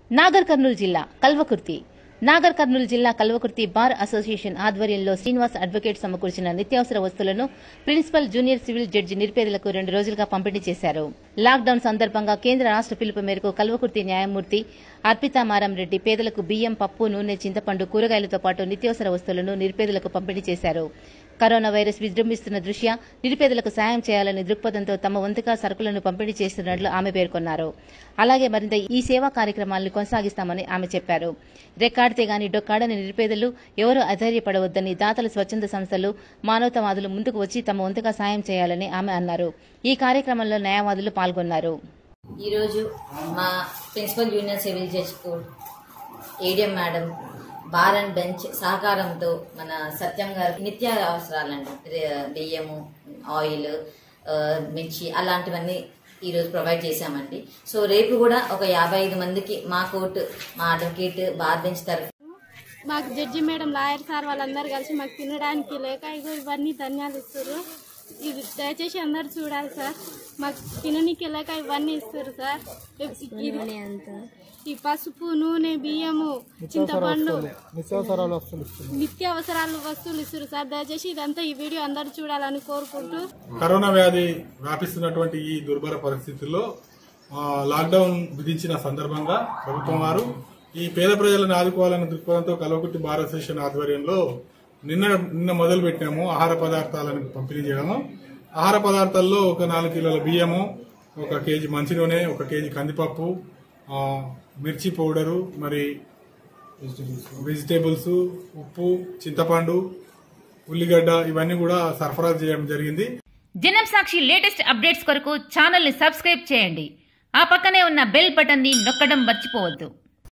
నాగర్ కర్నూలు జిల్లా కల్వకుర్తి నాగర్ కర్నూలు జిల్లా Kalwakurthy bar association ఆధ్వర్యంలో శ్రీనివాస్ అడ్వకేట్ సమకూర్చిన నిత్యావసర వస్తువులను ప్రిన్సిపల్ జూనియర్ సివిల్ జడ్జి నిరుపేదలకు రెండు రోజులుగా పంపిణీ చేశారు లాక్డౌన్ సందర్భంగా కేంద్ర రాష్ట్ర పిలుపు మేరకు కల్వకుర్తి న్యాయమూర్తి అర్పితామారం రెడ్డి పేదలకు బియ్యం పప్పు నూనె చింతపండు కూరగాయలతో పాటు నిత్యావసర వస్తువులను నిరుపేదలకు పంపిణీ చేశారు కరోనా వైరస్ విజృంభిస్తున్న దృష్ట్యా నిరుపేదలకు సాయం చేయాలని దృక్పథంతో తమ వంతుగా సరుకులను పంపిణీ చేస్తున్నట్లు ఆమె పేర్కొన్నారు అలాగే మరింత ఈ సేవా కార్యక్రమాలను కొనసాగిస్తామని ఆమె చెప్పారు రెక్కాడితే గాని డొక్కాడని నిరుపేదలు ఎవరూ అధైర్యపడవద్దని దాతల స్వచ్ఛంద సంస్థలు మానవతావాదులు ముందుకు వచ్చి తమ వంతుగా సాయం చేయాలని ఆమె అన్నారు ఈ కార్యక్రమంలో న్యాయవాదులు పాల్గొన్నారు ఈరోజు మా principal junior civil judge court ADM madam bar and bench సహకారంతో మన సత్యం గారు నిత్య అవసరాలండి రే- బియ్యము ఆయిల్ ఆ, మిర్చి అలాంటివన్నీ ఈరోజు ప్రొవైడ్ చేశామండి సో రేపు కూడా ఒక యాభై ఐదు మందికి మా కోర్టు మా అడ్వకేట్ బార్ బెంచ్ తరఫు మాకు జడ్జి మేడం లాయర్ సార్ వాళ్ళందరూ కలిసి మాకు తినడానికి లేక ఇగో ఇవన్నీ ధన్యాలు ఇస్తారు ఇది దయచేసి అందరు చూడాలి సార్ మాకు తిననీకి లేక ఇవన్నీ ఇస్తారు సార్ ఇది ఈ పసుపు నూనె బియ్యము చింతపండు నిత్యావసరాలు వస్తువులు ఇస్తారు సార్ దయచేసి ఇదంతా ఈ వీడియో అందరు చూడాలని కోరుకుంటూ కరోనా వ్యాధి వ్యాపిస్తున్నటువంటి ఈ దుర్భర పరిస్థితుల్లో ఆ, లాక్డౌన్ విధించిన సందర్భంగా ప్రభుత్వం వారు ఈ పేద ప్రజలను ఆదుకోవాలన్న దృక్పథంతో కల్వకుర్తి బార్ అసోసియేషన్ ఆధ్వర్యంలో నిన్న నిన్న మొదలు పెట్టినాము ఆహార పదార్థాలను పంపిణీ చేయడము ఆహార పదార్థాల్లో ఒక నాలుగు కిలోల బియ్యము ఒక కేజీ మంచి నూనె ఒక కేజీ కందిపప్పు ఆ, మిర్చి పౌడరు మరి వెజిటేబుల్స్ ఉప్పు చింతపండు ఉల్లిగడ్డ ఇవన్నీ కూడా సరఫరా చేయడం జరిగింది జనం సాక్షి లేటెస్ట్ అప్డేట్స్ కొరకు ఛానల్ ని సబ్స్క్రైబ్ చేయండి ఆ పక్కనే ఉన్న బెల్ బటన్ ని నొక్కడం మర్చిపోవద్దు